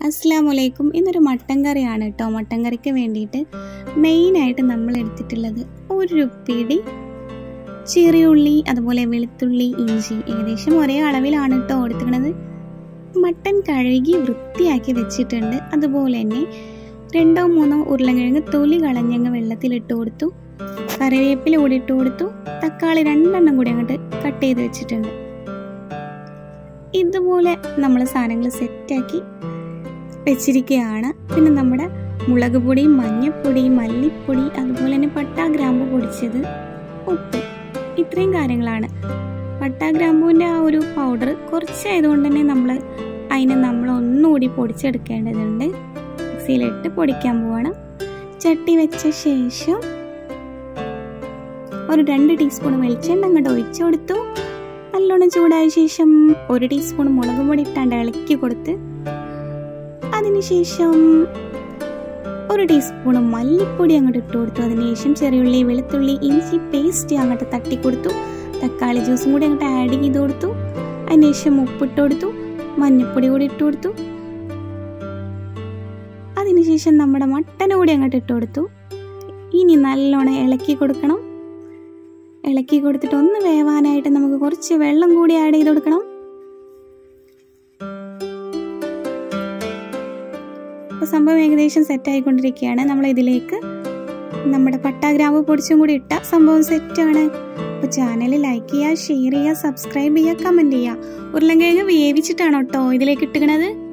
അസ്സാമലൈക്കും ഇന്നൊരു മട്ടൻ കറിയാണ് കേട്ടോ മട്ടൻ കറിക്ക് വേണ്ടിയിട്ട് മെയിനായിട്ട് നമ്മൾ എടുത്തിട്ടുള്ളത് ഒരു പിടി ചെറിയ ഉള്ളി അതുപോലെ വെളുത്തുള്ളി ഇഞ്ചി ഏകദേശം ഒരേ അളവിലാണ് കേട്ടോ എടുത്തിക്കണത് മട്ടൻ കഴുകി വൃത്തിയാക്കി വെച്ചിട്ടുണ്ട് അതുപോലെ തന്നെ രണ്ടോ മൂന്നോ ഉരുളക്കിഴങ്ങ് തൊലി കളഞ്ഞങ്ങ് വെള്ളത്തിലിട്ട് കൊടുത്തു കറിവേപ്പില കൂടി ഇട്ട് കൊടുത്തു തക്കാളി രണ്ടെണ്ണം കൂടി അങ്ങോട്ട് കട്ട് ചെയ്ത് വെച്ചിട്ടുണ്ട് ഇതുപോലെ നമ്മൾ സാധനങ്ങൾ സെറ്റാക്കി വെച്ചിരിക്കുകയാണ് പിന്നെ നമ്മുടെ മുളക് പൊടി മഞ്ഞൾപ്പൊടി മല്ലിപ്പൊടി അതുപോലെ തന്നെ പട്ട ഗ്രാമ്പു പൊടിച്ചത് ഉപ്പ് ഇത്രയും കാര്യങ്ങളാണ് പട്ട ഗ്രാമ്പുവിൻ്റെ ആ ഒരു പൗഡർ കുറച്ചായതുകൊണ്ട് തന്നെ നമ്മൾ അതിനെ നമ്മൾ ഒന്നുകൂടി പൊടിച്ചെടുക്കേണ്ടതുണ്ട് മിക്സിയിലിട്ട് പൊടിക്കാൻ പോവാണ് ചട്ടി വെച്ച ശേഷം ഒരു രണ്ട് ടീസ്പൂൺ വെളിച്ചെണ്ണ അങ്ങോട്ട് ഒഴിച്ചു കൊടുത്തു നല്ലോണം ചൂടായ ശേഷം ഒരു ടീസ്പൂൺ മുളക് പൊടി ഇട്ടാണ്ട് ഇളക്കി കൊടുത്ത് അതിനുശേഷം ഒരു ടീസ്പൂൺ മല്ലിപ്പൊടി അങ്ങോട്ട് ഇട്ട് കൊടുത്തു അതിനുശേഷം ചെറിയുള്ളി വെളുത്തുള്ളി ഇഞ്ചി പേസ്റ്റ് അങ്ങോട്ട് തട്ടി കൊടുത്തു തക്കാളി ജ്യൂസും കൂടി അങ്ങോട്ട് ആഡ് ചെയ്ത് കൊടുത്തു അതിനുശേഷം ഉപ്പിട്ട് കൊടുത്തു മഞ്ഞൾപ്പൊടി കൂടി ഇട്ട് കൊടുത്തു അതിനുശേഷം നമ്മുടെ മട്ടൻ കൂടി അങ്ങോട്ട് ഇട്ട് കൊടുത്തു ഇനി നല്ലോണം ഇളക്കി കൊടുക്കണം ഇളക്കി കൊടുത്തിട്ട് ഒന്ന് വേവാനായിട്ട് നമുക്ക് കുറച്ച് വെള്ളം കൂടി ആഡ് ചെയ്ത് കൊടുക്കണം അപ്പോൾ സംഭവം ഏകദേശം സെറ്റ് ആയിക്കൊണ്ടിരിക്കുകയാണ് നമ്മൾ ഇതിലേക്ക് നമ്മുടെ പട്ടാഗ്രാമ്പ് പൊടിച്ചും കൂടി ഇട്ട സംഭവം സെറ്റാണ് അപ്പോൾ ചാനൽ ലൈക്ക് ചെയ്യുക ഷെയർ ചെയ്യുക സബ്സ്ക്രൈബ് ചെയ്യുക കമൻറ്റ് ചെയ്യുക ഉരുളൻകിഴങ്ങ് വേവിച്ചിട്ടാണ് കേട്ടോ ഇതിലേക്ക് ഇട്ടുകണത്